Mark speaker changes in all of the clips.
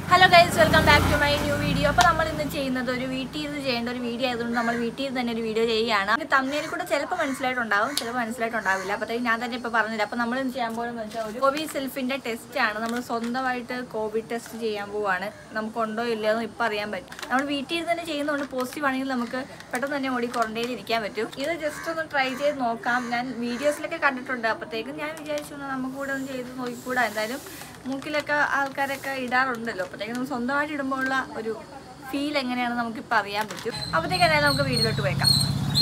Speaker 1: Hello guys welcome back to my new video അപ്പോൾ നമ്മൾ ഇന്ന് ചെയ്യുന്നത് ഒരു വീട്ടിൽ ഇരുന്ന് ചെയ്യേണ്ട ഒരു വീഡിയോ ആയതുകൊണ്ട് നമ്മൾ വീട്ടിൽ ഇരുന്ന് തന്നെ ഒരു വീഡിയോ ചെയ്യുകയാണ് തമ്മിൽ കൂടെ ചിലപ്പോൾ മനസ്സിലായിട്ടുണ്ടാവും ചിലപ്പോൾ മനസ്സിലായിട്ടുണ്ടാവില്ല അപ്പോഴത്തേക്ക് ഞാൻ തന്നെ ഇപ്പോൾ പറഞ്ഞില്ല അപ്പോൾ നമ്മൾ ഇന്ന് ചെയ്യാൻ പോകുന്നത് വെച്ചാൽ ഒരു കോവിഡ് സെൽഫിൻ്റെ ടെസ്റ്റ് ആണ് നമ്മൾ സ്വന്തമായിട്ട് കോവിഡ് ടെസ്റ്റ് ചെയ്യാൻ പോവാണ് നമുക്കുണ്ടോ ഇല്ലയോ എന്ന് ഇപ്പം അറിയാൻ പറ്റും നമ്മൾ വീട്ടിൽ ഇരുന്ന് തന്നെ ചെയ്യുന്നതുകൊണ്ട് പോസിറ്റീവ് ആണെങ്കിൽ നമുക്ക് പെട്ടെന്ന് തന്നെ ഓടി ക്വാറന്റൈനിൽ ഇരിക്കാൻ പറ്റും ഇത് ജസ്റ്റ് ഒന്ന് ട്രൈ ചെയ്ത് നോക്കാം ഞാൻ വീഡിയോസിലൊക്കെ കണ്ടിട്ടുണ്ട് അപ്പോഴത്തേക്കും ഞാൻ വിചാരിച്ചു "എന്നാ നമുക്ക് കൂടെ ഒന്ന് ചെയ്ത് നോക്കിക്കൂടാ എന്തായാലും മൂക്കിലൊക്കെ ആൾക്കാരൊക്കെ ഇടാറുണ്ടല്ലോ അപ്പോഴത്തേക്കും നമ്മൾ സ്വന്തമായിട്ട് ഇടുമ്പോൾ ഉള്ള ഒരു ഫീൽ എങ്ങനെയാണെന്ന് നമുക്കിപ്പോൾ അറിയാൻ പറ്റും അപ്പോഴത്തേക്കും എന്തായാലും നമുക്ക് വീട്ടിലോട്ട് വെക്കാം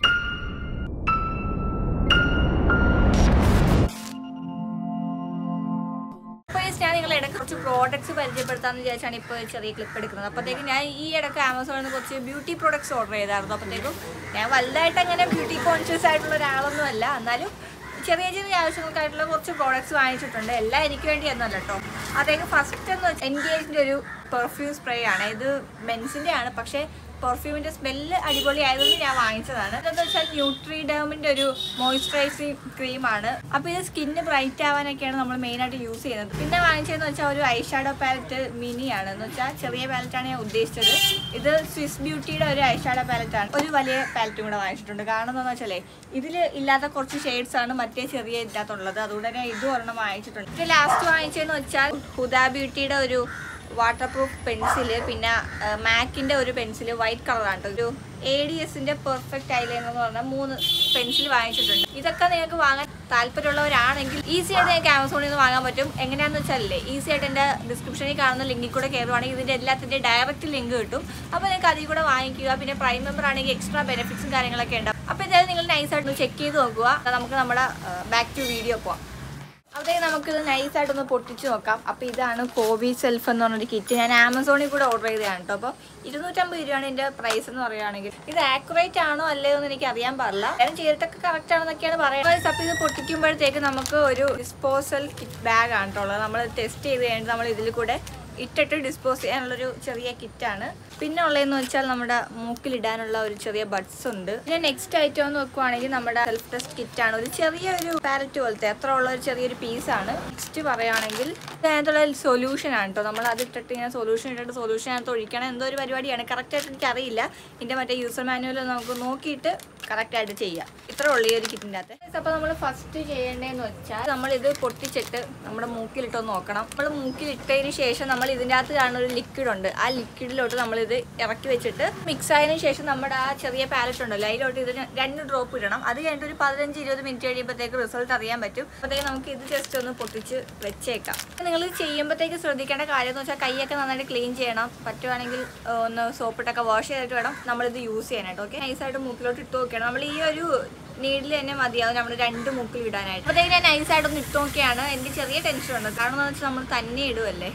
Speaker 1: അപ്പോൾ ഈ ഞാൻ നിങ്ങളെ ഇടയ്ക്ക് കുറച്ച് പ്രോഡക്ട്സ് പരിചയപ്പെടുത്താമെന്ന് വിചാരിച്ചാണ് ഇപ്പോൾ ചെറിയ ക്ലിപ്പ് എടുക്കുന്നത് അപ്പോഴത്തേക്കും ഞാൻ ഈ ഇടയ്ക്ക് ആമസോണിൽ നിന്ന് കുറച്ച് ബ്യൂട്ടി പ്രോഡക്ട്സ് ഓർഡർ ചെയ്തായിരുന്നു അപ്പോഴത്തേക്കും ഞാൻ വലുതായിട്ട് അങ്ങനെ ബ്യൂട്ടി കോൺഷ്യസ് ആയിട്ടുള്ള ഒരാളൊന്നും അല്ല എന്നാലും ചെറിയ ചെറിയ ആവശ്യങ്ങൾക്കായിട്ടുള്ള കുറച്ച് പ്രോഡക്ട്സ് വാങ്ങിച്ചിട്ടുണ്ട് എല്ലാം എനിക്ക് വേണ്ടി എന്നല്ല കേട്ടോ അതായത് ഫസ്റ്റ് എന്ന് വെച്ചാൽ എൻഗേജിൻ്റെ ഒരു പെർഫ്യൂം സ്പ്രേ ആണ് ഇത് മെൻസിൻ്റെ ആണ് പക്ഷേ പെർഫ്യൂമിൻ്റെ സ്മെല്ല് അടിപൊളി ആയതുകൊണ്ട് ഞാൻ വാങ്ങിച്ചതാണ് അതെന്ന് വെച്ചാൽ ന്യൂട്രിഡേമിൻ്റെ ഒരു മോയ്സ്ചറൈസിങ് ക്രീമാണ് അപ്പോൾ ഇത് സ്കിന്ന് ബ്രൈറ്റ് ആവാനൊക്കെയാണ് നമ്മൾ മെയിനായിട്ട് യൂസ് ചെയ്യുന്നത് പിന്നെ വാങ്ങിച്ചതെന്ന് വെച്ചാൽ ഒരു ഐഷാഡോ പാലറ്റ് മിനിയാണ് എന്ന് വെച്ചാൽ ചെറിയ പാലറ്റാണ് ഞാൻ ഉദ്ദേശിച്ചത് ഇത് സ്വിസ് ബ്യൂട്ടിയുടെ ഒരു ഐഷാഡോ പാലറ്റാണ് ഒരു വലിയ പാലറ്റും കൂടെ വാങ്ങിച്ചിട്ടുണ്ട് കാരണം എന്താണെന്ന് വെച്ചാലേ ഇതിൽ ഇല്ലാത്ത കുറച്ച് ഷെയ്ഡ്സ് ആണ് മറ്റേ ചെറിയ ഇതിനകത്തുള്ളത് അതുകൊണ്ട് തന്നെ ഇതും ഒരെണ്ണം വാങ്ങിച്ചിട്ടുണ്ട് ഇത് ലാസ്റ്റ് വാങ്ങിച്ചതെന്ന് വെച്ചാൽ ഹുദാ ബ്യൂട്ടിയുടെ ഒരു വാട്ടർ പ്രൂഫ് പെൻസില് പിന്നെ മാക്കിൻ്റെ ഒരു പെൻസില് വൈറ്റ് കളറാണ് കേട്ടോ ഒരു എ ഡി എസിൻ്റെ പെർഫെക്റ്റ് ഐലൈനർ എന്ന് പറഞ്ഞാൽ മൂന്ന് പെൻസിൽ വാങ്ങിച്ചിട്ടുണ്ട് ഇതൊക്കെ നിങ്ങൾക്ക് വാങ്ങാൻ താല്പര്യമുള്ളവരാണെങ്കിൽ ഈസി ആയിട്ട് നിങ്ങൾക്ക് ആമസോണിൽ നിന്ന് വാങ്ങാൻ പറ്റും എങ്ങനെയാണെന്ന് വെച്ചാലേ ഈസി ആയിട്ട് എൻ്റെ ഡിസ്ക്രിപ്ഷനിൽ കാണുന്ന ലിങ്കിൽ കൂടെ കയറുവാണെങ്കിൽ ഇതിൻ്റെ എല്ലാത്തിൻ്റെ ഡയറക്റ്റ് ലിങ്ക് കിട്ടും അപ്പോൾ നിങ്ങൾക്ക് അതിൽ കൂടെ വാങ്ങിക്കുക പിന്നെ പ്രൈം മെമ്പർ ആണെങ്കിൽ എക്സ്ട്രാ ബെനിഫിറ്റ്സും കാര്യങ്ങളൊക്കെ ഉണ്ടാവും അപ്പോൾ എന്തായാലും നിങ്ങൾ നൈസായിട്ട് ചെക്ക് ചെയ്ത് നോക്കുക നമുക്ക് നമ്മുടെ ബാക്ക് ടു വീഡിയോ പോവാം അവിടെ നമുക്കിത് നൈസായിട്ടൊന്ന് പൊട്ടിച്ച് നോക്കാം അപ്പോൾ ഇതാണ് കോവി സെൽഫ് എന്ന് പറഞ്ഞൊരു കിറ്റ് ഞാൻ ആമസോണിൽ കൂടെ ഓർഡർ ചെയ്തതാണ് കേട്ടോ അപ്പോൾ ഇരുന്നൂറ്റമ്പത് രൂപയാണ് ഇതിൻ്റെ പ്രൈസ് എന്ന് പറയുകയാണെങ്കിൽ ഇത് ആക്യുറേറ്റ് ആണോ അല്ലയോ എന്ന് എനിക്ക് അറിയാൻ പാടില്ല ഞാൻ ചെയ്തിട്ടൊക്കെ കറക്റ്റ് ആണെന്നൊക്കെയാണ് പറയുന്നത് അപ്പോൾ ഇത് പൊട്ടിക്കുമ്പോഴത്തേക്ക് നമുക്ക് ഒരു ഡിസ്പോസൽ കിറ്റ് ബാഗ് ആണ് കേട്ടോ ഉള്ളത് നമ്മൾ ടെസ്റ്റ് ചെയ്ത് കഴിഞ്ഞിട്ട് നമ്മൾ ഇതിൽ കൂടെ ഇട്ടിട്ട് ഡിസ്പോസ് ചെയ്യാനുള്ളൊരു ചെറിയ കിറ്റാണ് പിന്നെ ഉള്ളതെന്ന് വെച്ചാൽ നമ്മുടെ മൂക്കിലിടാനുള്ള ഒരു ചെറിയ ബഡ്സ് ഉണ്ട് പിന്നെ നെക്സ്റ്റ് ഐറ്റം എന്ന് വെക്കുവാണെങ്കിൽ നമ്മുടെ സെൽഫ് ടെസ്റ്റ് കിറ്റാണ് ഒരു ചെറിയൊരു പാലറ്റ് പോലത്തെ അത്ര ഉള്ള ഒരു ചെറിയൊരു പീസാണ് നെക്സ്റ്റ് പറയുകയാണെങ്കിൽ അതിനകത്തുള്ള സൊല്യൂഷൻ ആണ് കേട്ടോ നമ്മൾ അത് ഇട്ടിട്ട് ഇങ്ങനെ സൊല്യൂഷൻ ഇട്ടിട്ട് സൊല്യൂഷൻ അതിനകത്ത് ഒഴിക്കണം എന്തോ ഒരു പരിപാടിയാണ് കറക്റ്റായിട്ട് എനിക്ക് അറിയില്ല ഇതിൻ്റെ മറ്റേ യൂസർ മാനുവൽ നമുക്ക് നോക്കിയിട്ട് കറക്റ്റായിട്ട് ചെയ്യാം ഇത്രേ ഉള്ളൂ ഈ ഒരു കിറ്റിൻ്റെ അകത്ത് അപ്പോൾ നമ്മൾ ഫസ്റ്റ് ചെയ്യേണ്ടതെന്ന് വെച്ചാൽ നമ്മളിത് പൊട്ടിച്ചിട്ട് നമ്മുടെ മൂക്കിലിട്ടൊന്ന് നോക്കണം നമ്മൾ മൂക്കിലിട്ടതിന് ശേഷം നമ്മൾ ഇതിൻ്റെ അകത്ത് കാണുന്ന ഒരു ലിക്വിഡ് ഉണ്ട് ആ ലിക്വിഡിലോട്ട് നമ്മളിത് ഇറക്കി വെച്ചിട്ട് മിക്സ് ആയതിനു ശേഷം നമ്മുടെ ആ ചെറിയ പാലറ്റ് ഉണ്ടല്ലോ അതിലോട്ട് ഇത് രണ്ട് ഡ്രോപ്പ് ഇടണം അത് കഴിഞ്ഞിട്ട് ഒരു പതിനഞ്ച് ഇരുപത് മിനിറ്റ് കഴിയുമ്പോഴത്തേക്ക് റിസൾട്ട് അറിയാൻ പറ്റും അപ്പോഴത്തേക്ക് നമുക്ക് ഇത് ജസ്റ്റ് ഒന്ന് പൊട്ടിച്ച് വെച്ചേക്കാം നിങ്ങൾ ചെയ്യുമ്പോഴത്തേക്ക് ശ്രദ്ധിക്കേണ്ട കാര്യം എന്ന് വെച്ചാൽ കൈയൊക്കെ നന്നായിട്ട് ക്ലീൻ ചെയ്യണം പറ്റുവാണെങ്കിൽ ഏഹ്, ഒന്ന് സോപ്പിട്ടൊക്കെ വാഷ് ചെയ്തിട്ട് വേണം നമ്മളിത് യൂസ് ചെയ്യാനായിട്ട് ഓക്കെ നൈസായിട്ട് മൂക്കിലോട്ട് ഇട്ട് നോക്കിയാണ് നമ്മൾ ഈ ഒരു നീഡിൽ തന്നെ മതിയാവും നമ്മൾ രണ്ട് മൂക്കിൽ ഇടാനായിട്ട് അപ്പോഴത്തേക്ക് ഞാൻ നൈസായിട്ടൊന്ന് ഇട്ട് നോക്കിയാണ് എനിക്ക് ചെറിയ ടെൻഷൻ ഉണ്ട് കാരണം എന്ന് വെച്ചാൽ നമ്മൾ തന്നെ ഇടുമല്ലേ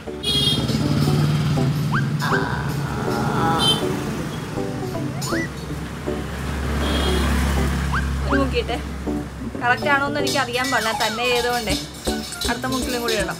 Speaker 1: ഒരു മുക്കിയിട്ട് കറക്റ്റ് ആണോ എന്ന് എനിക്ക് അറിയാൻ പാടില്ല തന്നെ ചെയ്തുകൊണ്ടേ അടുത്ത മുക്കിലും കൂടി ഇടണം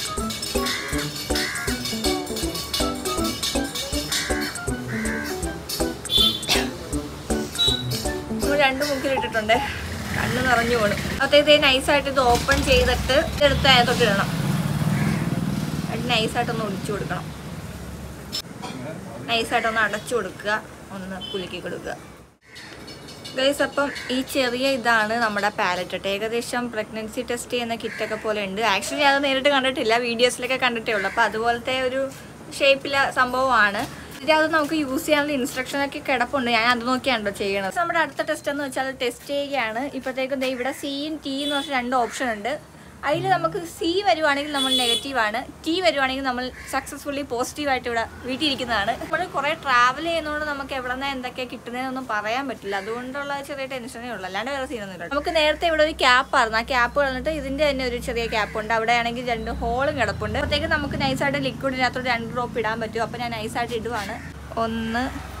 Speaker 1: നമ്മൾ രണ്ട് മുക്കിൽ ഇട്ടിട്ടുണ്ട് കണ്ണ് നിറഞ്ഞു പോണു അപ്പോഴത്തേക്ക് നൈസായിട്ട് ഇത് ഓപ്പൺ ചെയ്തിട്ട് ഇതെടുത്ത് അതിനകത്തോട്ട് ഇടണം എന്നിട്ട് നൈസായിട്ടൊന്ന് ഒടിച്ചു കൊടുക്കണം നൈസായിട്ടൊന്ന് അടച്ചു കൊടുക്കുക ഒന്ന് കുലുക്കി കൊടുക്കുക ഗൈസ് അപ്പം ഈ ചെറിയ ഇതാണ് നമ്മുടെ പാലറ്റ് കേട്ടോ ഏകദേശം പ്രഗ്നൻസി ടെസ്റ്റ് ചെയ്യുന്ന കിറ്റൊക്കെ പോലെ ഉണ്ട് ആക്ച്വലി അത് നേരിട്ട് കണ്ടിട്ടില്ല വീഡിയോസിലൊക്കെ കണ്ടിട്ടേ ഉള്ളൂ അപ്പോൾ അതുപോലത്തെ ഒരു ഷേപ്പിലെ സംഭവമാണ് ഇതിനകത്ത് നമുക്ക് യൂസ് ചെയ്യാനുള്ള ഇൻസ്ട്രക്ഷൻ ഒക്കെ കിടപ്പുണ്ട് ഞാൻ അത് നോക്കിയാണല്ലോ ചെയ്യണത് നമ്മുടെ അടുത്ത ടെസ്റ്റ് എന്ന് വെച്ചാൽ ടെസ്റ്റ് ചെയ്യുകയാണ് ഇപ്പോഴത്തേക്കും ദേ ഇവിടെ സിയും ടി എന്ന് പറഞ്ഞ രണ്ട് ഓപ്ഷൻ ഉണ്ട് അതിൽ നമുക്ക് സി വരുവാണെങ്കിൽ നമ്മൾ നെഗറ്റീവ് ആണ് ടി വരുവാണെങ്കിൽ നമ്മൾ സക്സസ്ഫുള്ളി പോസിറ്റീവ് ആയിട്ട് ഇവിടെ വീട്ടിലിരിക്കുന്നതാണ് നമ്മൾ കുറേ ട്രാവൽ ചെയ്യുന്നതുകൊണ്ട് നമുക്ക് എവിടെ നിന്ന് എന്തൊക്കെയാണ് കിട്ടുന്നതെന്നൊന്നും പറയാൻ പറ്റില്ല അതുകൊണ്ടുള്ള ചെറിയ ടെൻഷനേ ഉള്ളൂ അല്ലാണ്ട് വേറെ സീനൊന്നുമില്ല നമുക്ക് നേരത്തെ ഇവിടെ ഒരു ക്യാപ്പ് ആയിരുന്നു ആ ക്യാപ്പ് കളഞ്ഞിട്ട് ഇതിന്റെ തന്നെ ഒരു ചെറിയ ക്യാപ്പ് ഉണ്ട് അവിടെ ആണെങ്കിൽ രണ്ട് ഹോളും കിടപ്പുണ്ട് അപ്പോഴത്തേക്ക് നമുക്ക് നൈസായിട്ട് ലിക്വിഡിനകത്തോട്ട് രണ്ട് ഡ്രോപ്പ് ഇടാൻ പറ്റും അപ്പോൾ ഞാൻ നൈസായിട്ട് ഇടുവാണ് ഒന്ന്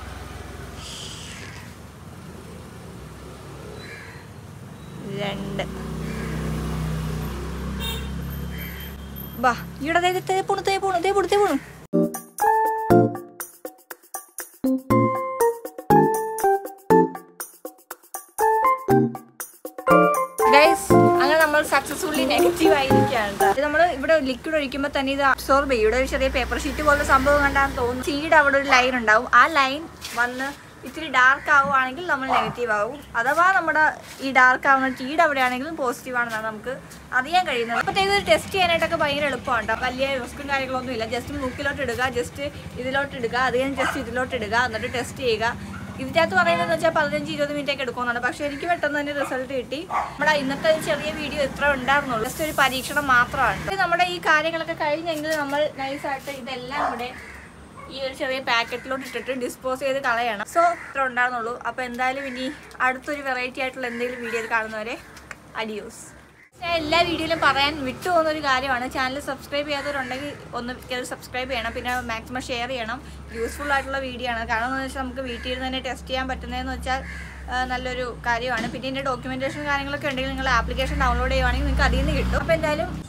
Speaker 1: രണ്ട് ബാ ഇവിടെ ദേ തേ പോണു തേ പോണു തേ പോണു തേ പോണു ഗൈസ് അങ്ങനെ നമ്മൾ സക്സസ്ഫുള്ളി നെഗറ്റീവ് ആയിരിക്കുകയാണ് ഇത് നമ്മൾ ഇവിടെ ലിക്വിഡ് ഒഴിക്കുമ്പോൾ തന്നെ ഇത് അബ്സോർബ് ചെയ്യും ഇവിടെ ഒരു ചെറിയ പേപ്പർ ഷീറ്റ് പോലുള്ള സംഭവം കണ്ടാന്ന് തോന്നുന്നു സീഡ് അവിടെ ഒരു ലൈൻ ഉണ്ടാവും ആ ലൈൻ വന്ന് ഇത്തിരി ഡാർക്ക് ആവുകയാണെങ്കിൽ നമ്മൾ നെഗറ്റീവ് ആവും അഥവാ നമ്മുടെ ഈ ഡാർക്ക് ആവുന്ന ടീഡ് അവിടെയാണെങ്കിലും പോസിറ്റീവ് ആണെന്നാണ് നമുക്ക് അറിയാൻ കഴിയുന്നത് അപ്പോഴത്തേക്ക് ഒരു ടെസ്റ്റ് ചെയ്യാനായിട്ടൊക്കെ ഭയങ്കര എളുപ്പമാണ് ട്ടോ. വലിയ റിസ്ക്കും കാര്യങ്ങളൊന്നും ഇല്ല ജസ്റ്റ് മൂക്കിലോട്ട് ഇടുക ജസ്റ്റ് ഇതിലോട്ട് ഇടുക അത് കഴിഞ്ഞ് ജസ്റ്റ് ഇതിലോട്ട് ഇടുക എന്നിട്ട് ടെസ്റ്റ് ചെയ്യുക ഇതിൻ്റെ അകത്ത് പറയുന്നത് വെച്ചാൽ പതിനഞ്ച് ഇരുപത് മിനിറ്റ് ഒക്കെ എടുക്കുമെന്നാണ് പക്ഷെ എനിക്ക് പെട്ടെന്ന് തന്നെ റിസൾട്ട് കിട്ടി നമ്മുടെ ഇന്നത്തെ ഒരു ചെറിയ വീഡിയോ ഇത്ര ഉണ്ടായിരുന്നുള്ളൂ ജസ്റ്റ് ഒരു പരീക്ഷണം മാത്രമാണ് ഇത് നമ്മുടെ ഈ കാര്യങ്ങളൊക്കെ കഴിഞ്ഞെങ്കിൽ നമ്മൾ നൈസായിട്ട് ഇതെല്ലാം കൂടെ ഈ ഒരു ചെറിയ പാക്കറ്റിലോട്ട് ഇട്ടിട്ട് ഡിസ്പോസ് ചെയ്ത് കളയണം സോ ഇത്ര ഉണ്ടായിരുന്നുള്ളൂ അപ്പോൾ എന്തായാലും ഇനി അടുത്തൊരു വെറൈറ്റി ആയിട്ടുള്ള എന്തെങ്കിലും വീഡിയോയിൽ കാണുന്നവരെ അഡിയോസ് ഞാൻ എല്ലാ വീഡിയോയിലും പറയാൻ വിട്ടു പോകുന്ന ഒരു കാര്യമാണ് ചാനൽ സബ്സ്ക്രൈബ് ചെയ്യാത്തവരുണ്ടെങ്കിൽ ഒന്ന് കയറി സബ്സ്ക്രൈബ് ചെയ്യണം പിന്നെ മാക്സിമം ഷെയർ ചെയ്യണം യൂസ്ഫുൾ ആയിട്ടുള്ള വീഡിയോ ആണ് കാരണം എന്ന് വെച്ചാൽ നമുക്ക് വീട്ടിൽ ഇരുന്ന് തന്നെ ടെസ്റ്റ് ചെയ്യാൻ പറ്റുന്നതെന്ന് വെച്ചാൽ ആ, നല്ലൊരു കാര്യമാണ് പിന്നെ ഇതിൻ്റെ ഡോക്യുമെൻറ്റേഷൻ കാര്യങ്ങളൊക്കെ ഉണ്ടെങ്കിൽ നിങ്ങൾ ആപ്ലിക്കേഷൻ ഡൗൺലോഡ് ചെയ്യുവാണെങ്കിൽ നിങ്ങൾക്ക് അതിൽ നിന്ന് കിട്ടും അപ്പോൾ എന്തായാലും